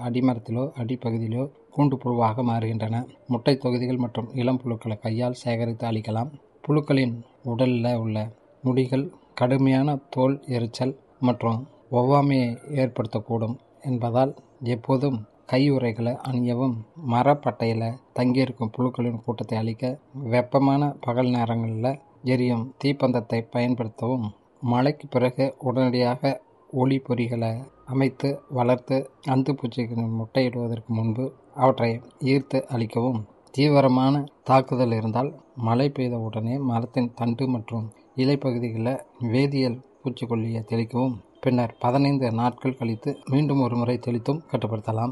அடிமரத்திலோ அடிப்பகுதியிலோ கூண்டு புழுவாக மாறுகின்றன முட்டை தொகுதிகள் மற்றும் இளம் புழுக்களை கையால் சேகரித்து அழிக்கலாம் புழுக்களின் உடலில் உள்ள முடிகள் கடுமையான தோல் எரிச்சல் மற்றும் ஒவ்வாமையை ஏற்படுத்தக்கூடும் என்பதால் எப்போதும் கையுறைகளை அணியவும் மரப்பட்டையில் தங்கியிருக்கும் புழுக்களின் கூட்டத்தை அழிக்க வெப்பமான பகல் நேரங்களில் எரியும் தீப்பந்தத்தை பயன்படுத்தவும் மழைக்கு பிறகு உடனடியாக ஒளி பொறிகளை அமைத்து வளர்த்து அந்து பூச்சிகளின் முட்டையிடுவதற்கு முன்பு அவற்றை ஈர்த்து அழிக்கவும் தீவிரமான தாக்குதல் இருந்தால் மழை பெய்த உடனே மரத்தின் தண்டு மற்றும் இலைப்பகுதிகளில் வேதியியல் பூச்சிக்கொல்லியை தெளிக்கவும் பின்னர் பதினைந்து நாட்கள் கழித்து மீண்டும் ஒரு முறை தெளித்தும் கட்டுப்படுத்தலாம்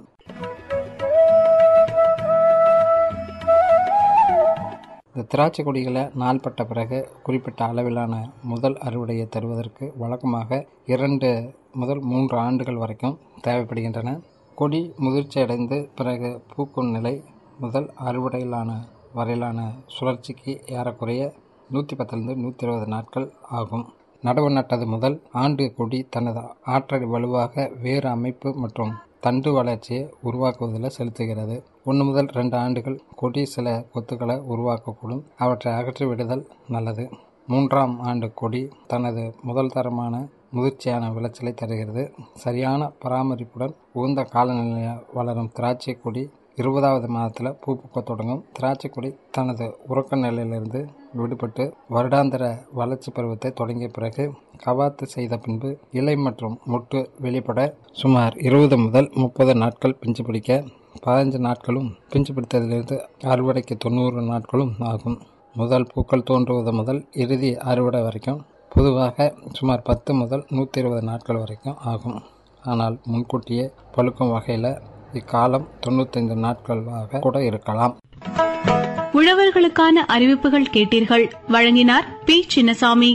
இந்த திராட்சை கொடிகளை நாள்பட்ட பிறகு குறிப்பிட்ட அளவிலான முதல் அறுவடையை தருவதற்கு வழக்கமாக இரண்டு முதல் மூன்று ஆண்டுகள் வரைக்கும் தேவைப்படுகின்றன கொடி முதிர்ச்சியடைந்து பிறகு பூக்கும் நிலை முதல் அறுவடையிலான வரையிலான சுழற்சிக்கு ஏறக்குறைய நூற்றி பத்திலிருந்து நூற்றி இருபது நாட்கள் ஆகும் நடவு நட்டது முதல் ஆண்டு கொடி தனது ஆற்றல் வலுவாக வேறு அமைப்பு மற்றும் தண்டு வளர்ச்சியை உருவாக்குவதில் செலுத்துகிறது ஒன்று முதல் ரெண்டு ஆண்டுகள் கொடி சில கொத்துக்களை உருவாக்கக்கூடும் அவற்றை அகற்றி விடுதல் நல்லது மூன்றாம் ஆண்டு கொடி தனது முதல் தரமான முதிர்ச்சியான விளைச்சலை தருகிறது சரியான பராமரிப்புடன் உகந்த காலநிலையில் வளரும் திராட்சை கொடி இருபதாவது மாதத்தில் பூ பூக்க தொடங்கும் திராட்சை கொடி தனது உறக்க நிலையிலிருந்து விடுபட்டு வருடாந்திர வளர்ச்சி பருவத்தை தொடங்கிய பிறகு கவாத்து செய்த பின்பு இலை மற்றும் மொட்டு வெளிப்பட சுமார் இருபது முதல் முப்பது நாட்கள் பிஞ்சு பிடிக்க பதினஞ்சு நாட்களும் பிஞ்சு பிடித்ததிலிருந்து அறுவடைக்கு தொண்ணூறு நாட்களும் ஆகும் முதல் பூக்கள் தோன்றுவது முதல் இறுதி அறுவடை வரைக்கும் பொதுவாக சுமார் பத்து முதல் நூற்றி இருபது நாட்கள் வரைக்கும் ஆகும் ஆனால் முன்கூட்டியே பழுக்கும் வகையில் இக்காலம் தொண்ணூத்தைந்து நாட்களாக கூட இருக்கலாம் உழவர்களுக்கான அறிவிப்புகள் கேட்டீர்கள் வழங்கினார் பி சின்னசாமி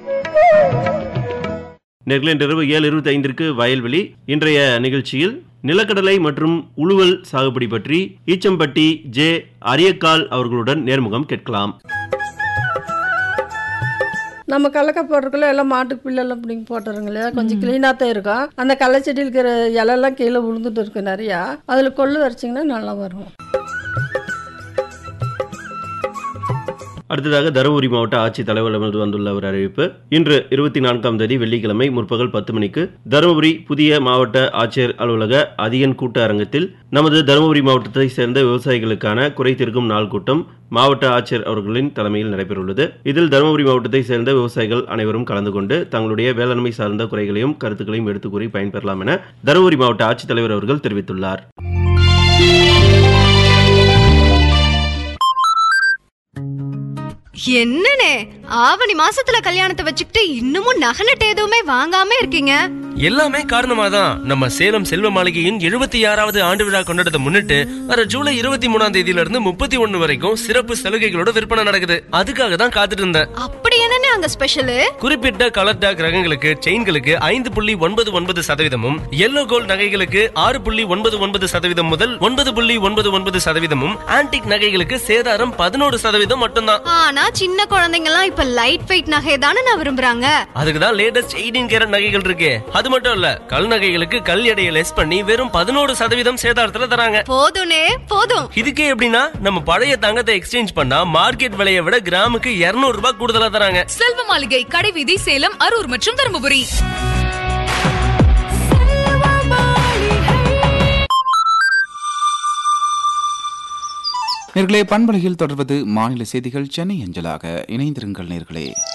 நேர்களே இரவு ஏழு இருபத்தி ஐந்திற்கு வயல்வெளி இன்றைய நிகழ்ச்சியில் நிலக்கடலை மற்றும் உழுவல் சாகுபடி பற்றி ஈச்சம்பட்டி ஜே அரியக்கால் அவர்களுடன் நேர்முகம் கேட்கலாம் நம்ம கடலக்கா போடுறதுக்குள்ள எல்லாம் மாட்டுக்கு பில்லெல்லாம் பிடிங்கி போட்டுறோங்க இல்லையா கொஞ்சம் க்ளீனாக தான் இருக்கும் அந்த கடலை செடியில் இருக்கிற இலெல்லாம் கீழே விழுந்துட்டு இருக்கு நிறையா அதில் கொள்ளு வரைச்சிங்கன்னா நல்லா வரும் அடுத்ததாக தருமபுரி மாவட்ட ஆட்சித்தலைவரிடமிருந்து வந்துள்ள ஒரு அறிவிப்பு இன்று இருபத்தி நான்காம் தேதி வெள்ளிக்கிழமை முற்பகல் பத்து மணிக்கு தருமபுரி புதிய மாவட்ட ஆட்சியர் அலுவலக அதியன் கூட்ட அரங்கத்தில் நமது தருமபுரி மாவட்டத்தை சேர்ந்த விவசாயிகளுக்கான குறை தீர்க்கும் நாள் கூட்டம் மாவட்ட ஆட்சியர் அவர்களின் தலைமையில் நடைபெறவுள்ளது இதில் தருமபுரி மாவட்டத்தை சேர்ந்த விவசாயிகள் அனைவரும் கலந்து கொண்டு தங்களுடைய வேளாண்மை சார்ந்த குறைகளையும் கருத்துக்களையும் எடுத்துக் கூறி பயன்பெறலாம் என தருமபுரி மாவட்ட ஆட்சித்தலைவர் அவர்கள் தெரிவித்துள்ளார் என்னனே ஆவணி மாசத்துல கல்யாணத்தை வச்சுக்கிட்டு இன்னமும் நகை நட்டு எதுவுமே வாங்காம இருக்கீங்க எல்லாமே காரணமா தான் நம்ம சேலம் செல்வ மாளிகையின் எழுபத்தி ஆறாவது ஆண்டு விழா கொண்டாடத்தை முன்னிட்டு வர ஜூலை இருபத்தி மூணாம் தேதியில இருந்து முப்பத்தி ஒண்ணு வரைக்கும் சிறப்பு சலுகைகளோட விற்பனை நடக்குது அதுக்காக தான் காத்துட்டு இருந்தேன் அப்படி என்னனே அங்க ஸ்பெஷலு குறிப்பிட்ட கலர் டாக் ரகங்களுக்கு செயின்களுக்கு ஐந்து புள்ளி ஒன்பது ஒன்பது சதவீதமும் எல்லோ கோல்ட் நகைகளுக்கு ஆறு புள்ளி ஒன்பது ஒன்பது சதவீதம் முதல் ஒன்பது புள்ளி ஒன்பது ஒன்பது சதவீதமும் ஆன்டிக் நகைகளுக்கு சேதாரம் பதினோரு சதவீதம் மட்டும்தான் ஆனா சின்ன குழந்தைங்க எல்லாம் இப்ப லைட் வெயிட் நகை தானே நான் விரும்புறாங்க அதுக்கு தான் லேட்டஸ்ட் எயிட்டீன் கேரட் நகைகள் இருக்கு அது மட்டும் இல்ல கல் நகைகளுக்கு கல் எடையை லெஸ் பண்ணி வெறும் பதினோரு சதவீதம் சேதாரத்துல தராங்க போதும்னே போதும் இதுக்கே எப்படின்னா நம்ம பழைய தங்கத்தை எக்ஸ்சேஞ்ச் பண்ணா மார்க்கெட் விலையை விட கிராமுக்கு 200 ரூபாய் கூடுதலா தராங்க செல்வ மாளிகை கடைவீதி சேலம் அரூர் மற்றும் தருமபுரி நேர்களே பண்பலையில் தொடர்வது மாநில செய்திகள் சென்னை அஞ்சலாக இணைந்திருங்கள் நேர்களே